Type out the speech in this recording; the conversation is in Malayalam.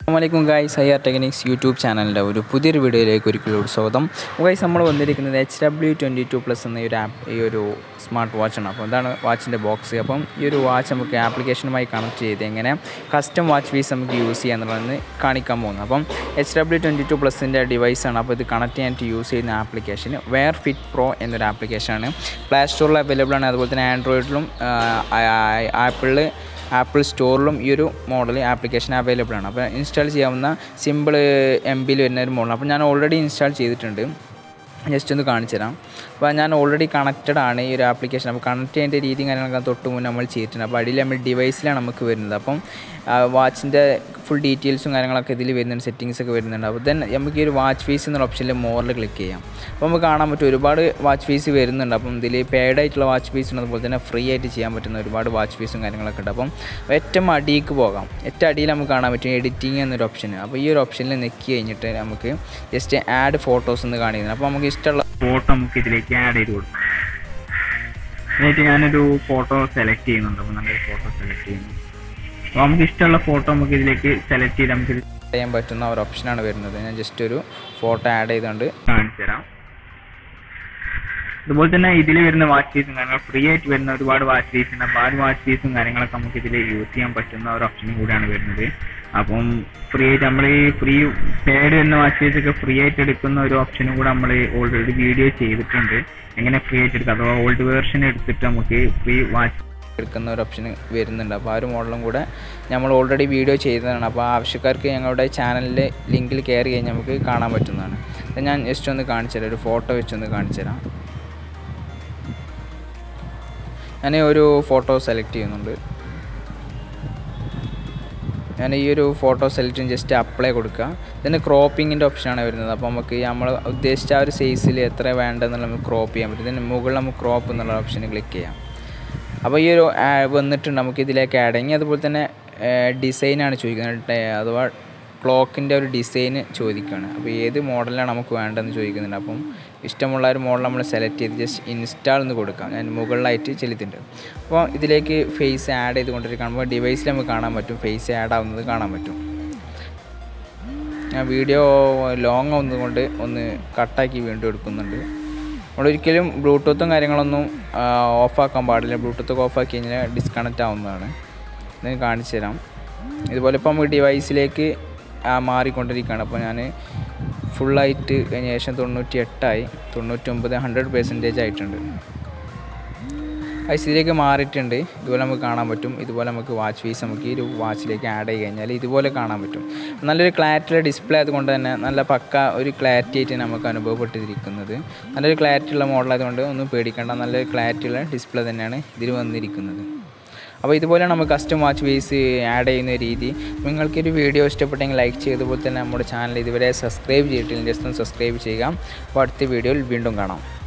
അസ്സാമലൈക്കും guys I R Technics YouTube ചാനലിൻ്റെ ഒരു പുതിയൊരു വീഡിയോയിലേക്ക് ഒരിക്കലും സ്വാഗതം ഗൈസ് നമ്മൾ വന്നിരിക്കുന്നത് H W twenty two plus എന്ന ഈ ഒരു ആപ്പ് ഈ ഒരു സ്മാർട്ട് വാച്ചാണ് അപ്പോൾ ഇതാണ് വാച്ചിൻ്റെ ബോക്സ് അപ്പം ഈ ഒരു വാച്ച് നമുക്ക് ആപ്ലിക്കേഷനുമായി കണക്ട് ചെയ്ത് എങ്ങനെ കസ്റ്റം വാച്ച് ഫീസ് നമുക്ക് യൂസ് ചെയ്യാന്നുള്ളതെന്ന് കാണിക്കാൻ പോകുന്നത് അപ്പം എച്ച് ഡബ്ല്യു ട്വൻറ്റി ടു പ്ലസിൻ്റെ ഡിവൈസാണ് അപ്പോൾ ഇത് കണക്ട് ചെയ്യാനായിട്ട് യൂസ് ചെയ്യുന്ന ആപ്ലിക്കേഷൻ വെയർ ഫിറ്റ് പ്രോ എന്നൊരു ആപ്ലിക്കേഷനാണ് പ്ലേ സ്റ്റോറിൽ അവൈലബിൾ ആണ് അതുപോലെ തന്നെ ആൻഡ്രോയിഡിലും ആപ്പിളിൽ ആപ്പിൾ സ്റ്റോറിലും ഈ ഒരു മോഡൽ ആപ്ലിക്കേഷൻ അവൈലബിൾ ആണ് അപ്പോൾ ഇൻസ്റ്റാൾ ചെയ്യാവുന്ന സിമ്പിൾ എം ബിയിൽ വരുന്ന ഒരു മോഡൽ അപ്പോൾ ഞാൻ ഓൾറെഡി ഇൻസ്റ്റാൾ ചെയ്തിട്ടുണ്ട് ജസ്റ്റ് ഒന്ന് കാണിച്ചു തരാം അപ്പോൾ ഞാൻ ഓൾറെഡി കണക്റ്റഡ് ആണ് ഈ ഒരു ആപ്ലിക്കേഷൻ അപ്പോൾ കണക്ട് ചെയ്യേണ്ട രീതിയും കാര്യങ്ങളൊക്കെ തൊട്ട് മുന്നേ നമ്മൾ ചെയ്തിട്ടുണ്ട് അപ്പോൾ അടിയിൽ നമ്മൾ ഡിവൈസിലാണ് നമുക്ക് വരുന്നത് അപ്പം വാച്ചിൻ്റെ ഫുൾ ഡീറ്റെയിൽസും കാര്യങ്ങളൊക്കെ ഇതിൽ വരുന്നുണ്ട് സെറ്റിങ്സ് ഒക്കെ വരുന്നുണ്ട് അപ്പോൾ ദെൻ നമുക്ക് ഈ ഒരു വാച്ച് ഫീസ് എന്നുള്ള ഓപ്ഷനിൽ മോറിൽ ക്ലിക്ക് ചെയ്യാം അപ്പോൾ നമുക്ക് കാണാൻ പറ്റും ഒരുപാട് വാച്ച് ഫീസ് വരുന്നുണ്ട് അപ്പം ഇതിൽ പെയ്ഡ് ആയിട്ടുള്ള വാച്ച് ഫീസ് ഉണ്ട് അതുപോലെ തന്നെ ഫ്രീ ആയിട്ട് ചെയ്യാൻ പറ്റുന്ന ഒരുപാട് വാച്ച് ഫീസും കാര്യങ്ങളൊക്കെ ഉണ്ട് അപ്പം ഏറ്റവും അടിയിലേക്ക് പോകാം ഏറ്റവും അടിയിൽ നമുക്ക് കാണാൻ പറ്റും എഡിറ്റിംഗ് എന്നൊരു ഓപ്ഷൻ അപ്പോൾ ഈ ഒരു ഓപ്ഷനിൽ നെക്കി കഴിഞ്ഞിട്ട് നമുക്ക് ജസ്റ്റ് ആഡ് ഫോട്ടോസ് എന്ന് കാണിക്കുന്നത് അപ്പോൾ നമുക്ക് ഇഷ്ടമുള്ള ഫോട്ടോ നമുക്ക് ഇതിലേക്ക് ആഡ് ചെയ്ത് കൊടുക്കാം എന്നിട്ട് ഞാനൊരു ഫോട്ടോ സെലക്ട് ചെയ്യുന്നുണ്ട് അപ്പോൾ നല്ലൊരു ഫോട്ടോ സെലക്ട് ചെയ്യുന്നു അപ്പോൾ നമുക്ക് ഇഷ്ടമുള്ള ഫോട്ടോ നമുക്ക് ഇതിലേക്ക് സെലക്ട് ചെയ്ത് നമുക്ക് ഇത് ചെയ്യാൻ പറ്റുന്ന ഒരു ഓപ്ഷനാണ് വരുന്നത് ഞാൻ ജസ്റ്റ് ഒരു ഫോട്ടോ ആഡ് ചെയ്തുകൊണ്ട് കാണിച്ചു തരാം അതുപോലെ തന്നെ ഇതിൽ വരുന്ന വാച്ച് ഫീസും കാര്യങ്ങൾ ഫ്രീ ആയിട്ട് വരുന്ന ഒരുപാട് വാച്ച് ഫീസ് ഉണ്ട് അപ്പോൾ ആ ഒരു വാച്ച് ഫീസും കാര്യങ്ങളൊക്കെ നമുക്ക് ഇതിൽ യൂസ് ചെയ്യാൻ പറ്റുന്ന ഒരു ഓപ്ഷനും കൂടിയാണ് വരുന്നത് അപ്പം ഫ്രീ ആയിട്ട് നമ്മൾ ഈ ഫ്രീ പേഡ് വരുന്ന വാച്ച് ഫീസ് ഒക്കെ ഫ്രീ ആയിട്ട് എടുക്കുന്ന ഒരു ഓപ്ഷനും കൂടെ നമ്മൾ ഓൾറെഡി വീഡിയോ ചെയ്തിട്ടുണ്ട് എങ്ങനെ ഫ്രീ ആയിട്ട് എടുക്കാം അഥവാ ഓൾഡ് വേർഷൻ എടുത്തിട്ട് നമുക്ക് ഫ്രീ വാച്ച് എടുക്കുന്ന ഒരു ഓപ്ഷൻ വരുന്നുണ്ട് അപ്പോൾ ആ ഒരു മോഡലും കൂടെ നമ്മൾ ഓൾറെഡി വീഡിയോ ചെയ്തതാണ് അപ്പോൾ ആവശ്യക്കാർക്ക് ഞങ്ങളുടെ ചാനലിൽ ലിങ്കിൽ കയറി കഴിഞ്ഞാൽ നമുക്ക് കാണാൻ പറ്റുന്നതാണ് അപ്പോൾ ഞാൻ ജസ്റ്റ് ഒന്ന് കാണിച്ചു തരാം ഒരു ഫോട്ടോ വെച്ചൊന്ന് കാണിച്ചു തരാം ഞാൻ ഒരു ഫോട്ടോ സെലക്ട് ചെയ്യുന്നുണ്ട് ഞാൻ ഈ ഒരു ഫോട്ടോ സെലക്ട് ചെയ്ത് ജസ്റ്റ് അപ്ലൈ കൊടുക്കുക ഇതിന് ക്രോപ്പിങ്ങിൻ്റെ ഓപ്ഷനാണ് വരുന്നത് അപ്പോൾ നമുക്ക് നമ്മൾ ഉദ്ദേശിച്ച ആ ഒരു സൈസിൽ എത്ര വേണ്ടതെന്നുള്ള നമുക്ക് ക്രോപ്പ് ചെയ്യാൻ പറ്റും ഇതിന് മുകളിൽ നമുക്ക് ക്രോപ്പ് എന്നുള്ള ഓപ്ഷന് ക്ലിക്ക് ചെയ്യാം അപ്പോൾ ഈ ഒരു ആ- വന്നിട്ടുണ്ട് നമുക്ക് ഇതിലേക്ക് ആഡ് ചെയ്യും അതുപോലെ തന്നെ ഡിസൈനാണ് ചോദിക്കുന്നത് ടേ- അഥവാ ക്ലോക്കിൻ്റെ ഒരു ഡിസൈൻ ചോദിക്കുകയാണ് അപ്പോൾ ഏത് മോഡലാണ് നമുക്ക് വേണ്ടതെന്ന് ചോദിക്കുന്നുണ്ട് അപ്പം ഇഷ്ടമുള്ള ഒരു മോഡൽ നമ്മൾ സെലക്ട് ചെയ്ത് ജസ്റ്റ് ഇൻസ്റ്റാൾ എന്ന് കൊടുക്കാം ഞാൻ മുകളിലായിട്ട് ചെലുത്തിട്ടുണ്ട് അപ്പോൾ ഇതിലേക്ക് ഫേസ് ആഡ് ചെയ്ത് കൊണ്ടിരിക്കുകയാകുമ്പോൾ ഡിവൈസിൽ നമുക്ക് കാണാൻ പറ്റും ഫേസ് ആഡ് ആവുന്നത് കാണാൻ പറ്റും ഞാൻ വീഡിയോ ലോങ് ആവുന്നതുകൊണ്ട് ഒന്ന് കട്ടാക്കി വീണ്ടും എടുക്കുന്നുണ്ട് നമ്മളൊരിക്കലും ബ്ലൂടൂത്തും കാര്യങ്ങളൊന്നും ഓഫാക്കാൻ പാടില്ല ബ്ലൂടൂത്ത് ഓഫാക്കി കഴിഞ്ഞാൽ ഡിസ്കണക്റ്റ് ആവുന്നതാണ് ഇത് കാണിച്ചു തരാം ഇതുപോലെ ഇപ്പോൾ നമുക്ക് ഡിവൈസിലേക്ക് മാറിക്കൊണ്ടിരിക്കുകയാണ് അപ്പോൾ ഞാൻ ഫുള്ളായിട്ട് കഴിഞ്ഞ ശേഷം തൊണ്ണൂറ്റി എട്ടായി തൊണ്ണൂറ്റൊമ്പത് ഹൺഡ്രഡ് പെർസെൻറ്റേജ് ആയിട്ടുണ്ട് ഐസിലേക്ക് മാറിയിട്ടുണ്ട് ഇതുപോലെ നമുക്ക് കാണാൻ പറ്റും ഇതുപോലെ നമുക്ക് വാച്ച് ഫീസ് നമുക്ക് ഈ ഒരു വാച്ചിലേക്ക് ആഡ് ചെയ്ത് കഴിഞ്ഞാൽ ഇതുപോലെ കാണാൻ പറ്റും നല്ലൊരു ക്ലാരിറ്റിയുള്ള ഡിസ്പ്ലേ അതുകൊണ്ട് തന്നെ നല്ല പക്ക ഒരു ക്ലാരിറ്റി ആയിട്ട് നമുക്ക് അനുഭവപ്പെട്ടിരിക്കുന്നത് നല്ലൊരു ക്ലാരിറ്റി ഉള്ള മോഡലായതുകൊണ്ട് ഒന്നും പേടിക്കേണ്ട നല്ലൊരു ക്ലാരിറ്റി ഉള്ള ഡിസ്പ്ലേ തന്നെയാണ് ഇതിൽ വന്നിരിക്കുന്നത് അപ്പോൾ ഇതുപോലെയാണ് നമുക്ക് കസ്റ്റം വാച്ച് ഫീസ് ആഡ് ചെയ്യുന്ന രീതി നിങ്ങൾക്കൊരു വീഡിയോ ഇഷ്ടപ്പെട്ടെങ്കിൽ ലൈക്ക് ചെയ്തതുപോലെ തന്നെ നമ്മുടെ ചാനൽ ഇതുവരെ സബ്സ്ക്രൈബ് ചെയ്തിട്ടില്ലെങ്കിൽ ജസ്റ്റ് ഒന്ന് സബ്സ്ക്രൈബ് ചെയ്യുക അപ്പോൾ അടുത്ത വീഡിയോയിൽ വീണ്ടും കാണാം